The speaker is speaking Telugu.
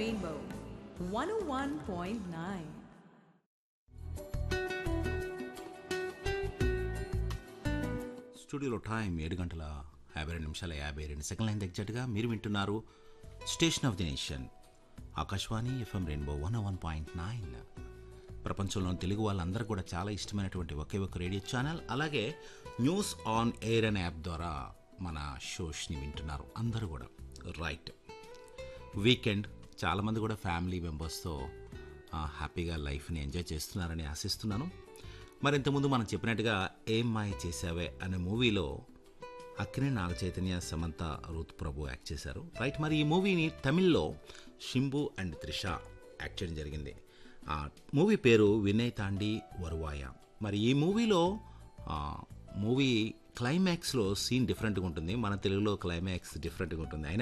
Rainbow 101.9. స్టూడియోలో టైం ఏడు గంటల యాభై రెండు నిమిషాల యాభై రెండు సెకండ్ల అయింది ఎగ్జాక్ట్గా మీరు వింటున్నారు station of the nation Akashvani FM rainbow one one point nine ప్రపంచంలోని తెలుగు వాళ్ళందరూ కూడా చాలా ఇష్టమైనటువంటి ఒకే ఒక రేడియో ఛానల్ అలాగే న్యూస్ ఆన్ ఎయిర్ అనే యాప్ ద్వారా మన షోస్ని వింటున్నారు అందరూ కూడా రైట్ వీకెండ్ చాలామంది కూడా ఫ్యామిలీ మెంబర్స్తో ఆ, హ్యాపీగా లైఫ్ని ఎంజాయ్ చేస్తున్నారని ఆశిస్తున్నాను మరి ఇంతకుముందు మనం చెప్పినట్టుగా ఏం మాయ చేసావే అనే మూవీలో అక్కినే నాగ చైతన్య సమంత రూత్ ప్రభు యాక్ట్ చేశారు రైట్ మరి ఈ మూవీని తమిళ్లో షింబు అండ్ త్రిష యాక్ట్ చేయడం జరిగింది ఆ మూవీ పేరు వినయ్ తాండి వరువాయ మరి ఈ మూవీలో ఆ, మూవీ క్లైమాక్స్లో సీన్ డిఫరెంట్గా ఉంటుంది మన తెలుగులో క్లైమాక్స్ డిఫరెంట్గా ఉంటుంది అయినా